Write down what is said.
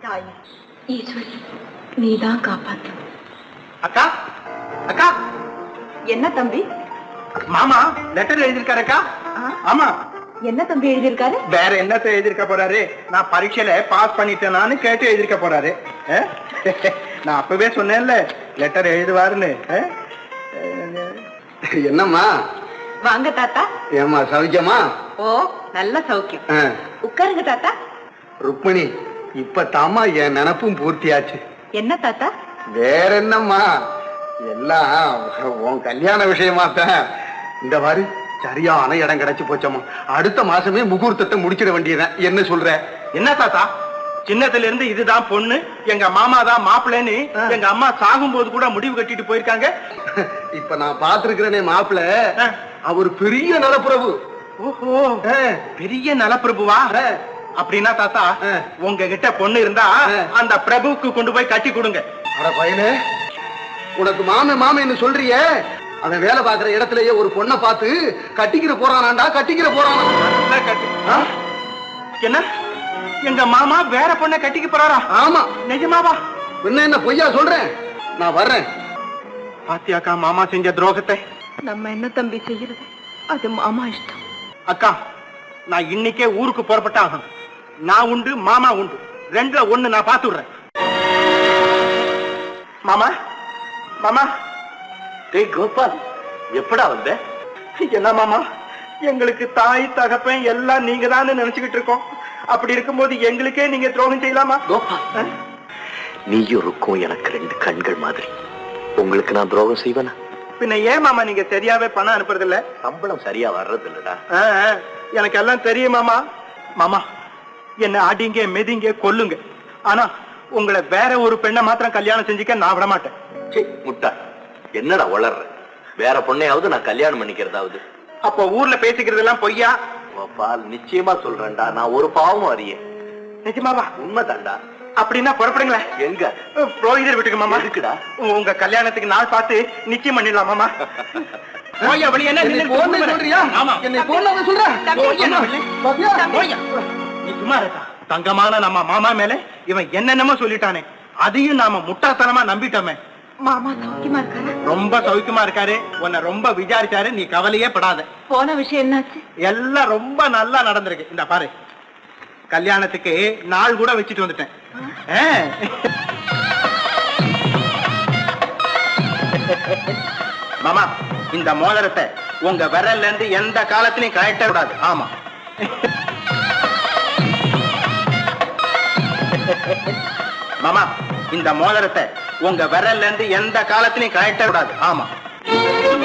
தாயே ஈஸ்வரி நீதான் காப்பாத்தணும் அக்கா அக்கா என்ன தம்பி மாமா லெட்டர் எழுதியிருக்காரு ஆ? ஆமா என்ன தம்பி எழுதியிருக்காரு வேற என்னத்த எழுதிருக்க போறாரு நான் பரீட்சையில பாஸ் பண்ணிட்டேனான்னு கேட்டு எழுதிருக்க போறாரு ஆ? நான் அப்பவே சொன்னேன்ல லெட்டர் எழுதுவாருன்னு ஆ? என்னம்மா வாங்க தாத்தா ஏம்மா சௌக்கியமா ஓ நல்ல சௌக்கியம் ஆ, உட்காருங்க தாத்தா ருக்மிணி இப்ப தாமா என் நினப்பும் பூர்த்தியாச்சு என்ன தாத்தா வேற என்னம்மா எல்லாம் உன் கல்யாண விஷயமா தான் இந்த மாதிரி சரியான இடம் கிடைச்சு போச்சம்மா அடுத்த மாசமே முகூர்த்தத்தை முடிச்சிட வேண்டியதுதான் என்ன சொல்ற என்ன தாத்தா சின்னத்துல இருந்து இதுதான் பொண்ணு எங்க மாமா தான் மாப்பிள்ளைன்னு எங்க அம்மா சாகும் போது கூட முடிவு கட்டிட்டு போயிருக்காங்க இப்ப நான் பாத்துருக்கிறேனே மாப்பிள்ள ஆ. அவர் பெரிய நலப்புறவு ஓஹோ ஆ. பெரிய நலப்பிரபுவா ஆ. அப்படின்னா தாத்தா ஆ. உங்ககிட்ட பொண்ணு இருந்தா ஆ. அந்த பிரபுவுக்கு கொண்டு போய் கட்டி கொடுங்க அட பயலே உனக்கு மாமே மாமேன்னு சொல்றியே அவன் வேலை பார்க்கிற இடத்துலயே ஒரு பொண்ணை பார்த்து கட்டிக்கிற போறானாண்டா கட்டிக்கிற போறானா நல்லா கட்டி ஆ? என்ன எங்க மாமா வேற பொண்ணை கட்டிக்க போறாரா ஆமா நிஜமாவா என்ன என்ன பொய்யா சொல்றேன் நான் வர்றேன் பாத்தியாக்கா மாமா செஞ்ச துரோகத்தை நம்ம என்ன தம்பி செய்யறது அது மாமா இஷ்டம் அக்கா நான் இன்னைக்கே ஊருக்கு புறப்பட்டாகணும் நான் உண்டு மாமா உண்டு ரெண்டுல ஒண்ணு நான் பார்த்து விடுறேன் மாமா மாமா டேய் கோபால் எப்படா வந்த என்ன மாமா எங்களுக்கு தாய் தகப்பன் எல்லாம் நீங்க தான் நினைச்சுக்கிட்டு இருக்கோம் அப்படி இருக்கும்போது எங்களுக்கே நீங்க துரோகம் செய்யலாமா கோபால் நீயும் இருக்கும் எனக்கு ரெண்டு கண்கள் மாதிரி உங்களுக்கு நான் துரோகம் செய்வேனா பின்ன ஏன் மாமா நீங்க சரியாவே பணம் அனுப்புறது இல்ல சம்பளம் சரியா வர்றது இல்லடா ஆ, ஆ, எனக்கு எல்லாம் தெரியும் மாமா மாமா என்ன அடிங்க மெதிங்க கொல்லுங்க ஆனா உங்களை வேற ஒரு பெண்ணை மாத்திரம் கல்யாணம் செஞ்சுக்க நான் விட மாட்டேன் சீ, முட்டா என்னடா வளர்ற வேற பொண்ணையாவது நான் கல்யாணம் பண்ணிக்கிறதாவது அப்போ ஊர்ல பேசிக்கிறது எல்லாம் பொய்யா கோபால் நிச்சயமா சொல்றேன்டா நான் ஒரு பாவமும் அறியேன் நிஜமாவா உண்மைதான்டா அப்படின்னா புறப்படுங்களேன் எங்க புரோகிதர் வீட்டுக்கு மாமா எதுக்குடா? உங்க கல்யாணத்துக்கு நாள் பார்த்து நிச்சயம் பண்ணிடலாம் மாமா போய்யா வெளியே என்ன என்னை நின்னு போன்னு சொல்றியா ஆமா என்னை போன்னு சொல்ற போய்யா வெளியே. பாத்தியா? போய்யா. நீ சும்மா இருக்கா தங்கமான நம்ம மாமா மேல இவன் என்னென்னமோ சொல்லிட்டானே அதையும் நாம முட்டாத்தனமா நம்பிட்டோமே மாமா சௌக்கியமா இருக்காரா ரொம்ப சௌக்கியமா இருக்காரு உன்னை ரொம்ப விசாரிச்சாரு நீ கவலையே படாத போன விஷயம் என்னாச்சு எல்லாம் ரொம்ப நல்லா நடந்திருக்கு இந்த பாரு கல்யாணத்துக்கு நாள் கூட வச்சுட்டு வந்துட்டேன் ஆ. மாமா இந்த மோதிரத்தை உங்க விரல்ல இருந்து எந்த காலத்திலையும் கழட்ட கூடாது ஆமா மாமா இந்த மோதிரத்தை உங்க விரல்ல இருந்து எந்த காலத்திலையும் கழட்ட கூடாது ஆமா